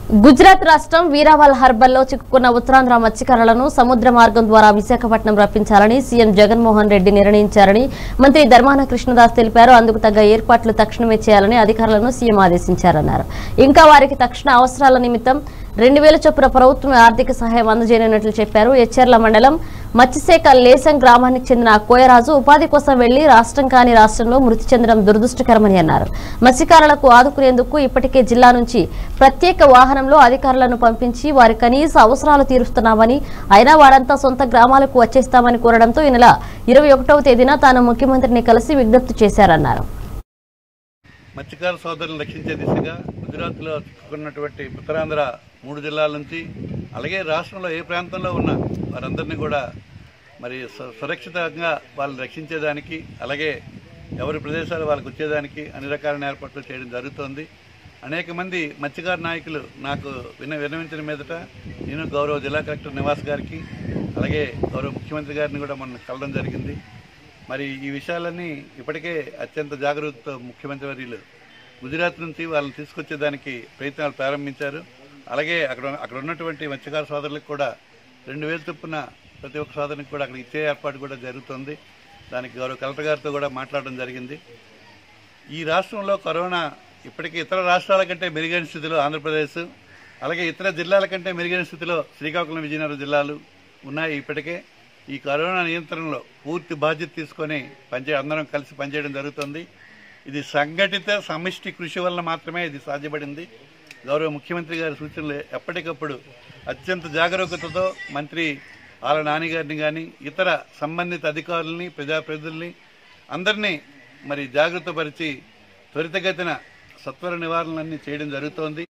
గుజరాత్ రాష్ట్రం వీరావాల్ హార్బర్లో చిక్కుకున్న ఉత్తరాంధ్ర మత్స్యకారులను సముద్ర మార్గం ద్వారా విశాఖపట్నం రప్పించాలని సీఎం జగన్మోహన్ రెడ్డి నిర్ణయించారని మంత్రి ధర్మాన కృష్ణదాస్ తెలిపారు అందుకు తగ్గ ఏర్పాట్లు తక్షణమే చేయాలని అధికారులను సీఎం ఆదేశించారన్నారు ఇంకా వారికి తక్షణ అవసరాల నిమిత్తం రెండు వేల చొప్పున ప్రభుత్వం ఆర్థిక సహాయం అందజేయనున్నట్లు చెప్పారు ఎచ్చెర్ల మండలం మత్స్యశాఖ లేసం గ్రామానికి చెందిన కోయరాజు ఉపాధి కోసం వెళ్లి రాష్ట్రం కాని రాష్ట్రంలో మృతి చెందడం దురదృష్టకరమని అన్నారు మత్స్యకారులకు ఆదుకునేందుకు ఇప్పటికే జిల్లా నుంచి ప్రత్యేక వాహనంలో అధికారులను పంపించి వారి కనీస అవసరాలు తీరుస్తున్నామని అయినా వారంతా సొంత గ్రామాలకు వచ్చేస్తామని కోరడంతో ఈ నెల ఇరవై ఒకటవ తేదీన తాను ముఖ్యమంత్రిని కలిసి విజ్ఞప్తి చేశారన్నారు మత్స్యకార సోదరులను రక్షించే దిశగా గుజరాత్లో చిక్కుకున్నటువంటి ఉత్తరాంధ్ర మూడు జిల్లాల నుంచి అలాగే రాష్ట్రంలో ఏ ప్రాంతంలో ఉన్న వారందరినీ కూడా మరి సు- సురక్షితంగా వాళ్ళని రక్షించేదానికి అలాగే ఎవరి ప్రదేశాలు వాళ్ళకి వచ్చేదానికి అన్ని రకాల ఏర్పాట్లు చేయడం జరుగుతోంది అనేక మంది మత్స్యకార నాయకులు నాకు విన విన్నవించిన మీదట నేను గౌరవ జిల్లా కలెక్టర్ నివాస్ గారికి అలాగే గౌరవ ముఖ్యమంత్రి గారిని కూడా మొన్న కలవడం జరిగింది మరి ఈ విషయాలన్నీ ఇప్పటికే అత్యంత జాగ్రత్తతో ముఖ్యమంత్రి వర్యులు గుజరాత్ నుంచి వాళ్ళని తీసుకొచ్చేదానికి ప్రయత్నాలు ప్రారంభించారు అలాగే అక్కడ అక్కడ ఉన్నటువంటి మత్స్యకార సోదరులకు కూడా రెండు వేలు చొప్పున ప్రతి ఒక్క సోదరునికి కూడా అక్కడ ఇచ్చే ఏర్పాటు కూడా జరుగుతుంది దానికి గౌరవ కలెక్టర్ గారితో కూడా మాట్లాడడం జరిగింది ఈ రాష్ట్రంలో కరోనా ఇప్పటికీ ఇతర రాష్ట్రాల కంటే మెరుగైన స్థితిలో ఆంధ్రప్రదేశ్ అలాగే ఇతర జిల్లాల కంటే మెరుగైన స్థితిలో శ్రీకాకుళం విజయనగరం జిల్లాలు ఉన్నాయి ఇప్పటికే ఈ కరోనా నియంత్రణలో పూర్తి బాధ్యత తీసుకొని పనిచే అందరం కలిసి పనిచేయడం జరుగుతుంది ఇది సంఘటిత సమిష్టి కృషి వల్ల మాత్రమే ఇది సాధ్యపడింది గౌరవ ముఖ్యమంత్రి గారి సూచనలు ఎప్పటికప్పుడు అత్యంత జాగరూకతతో మంత్రి ఆల నాని గారిని కానీ ఇతర సంబంధిత అధికారుల్ని ప్రజాప్రతినిధుల్ని అందరినీ మరి జాగ్రత్తపరిచి త్వరితగతిన సత్వర నివారణలన్నీ చేయడం జరుగుతోంది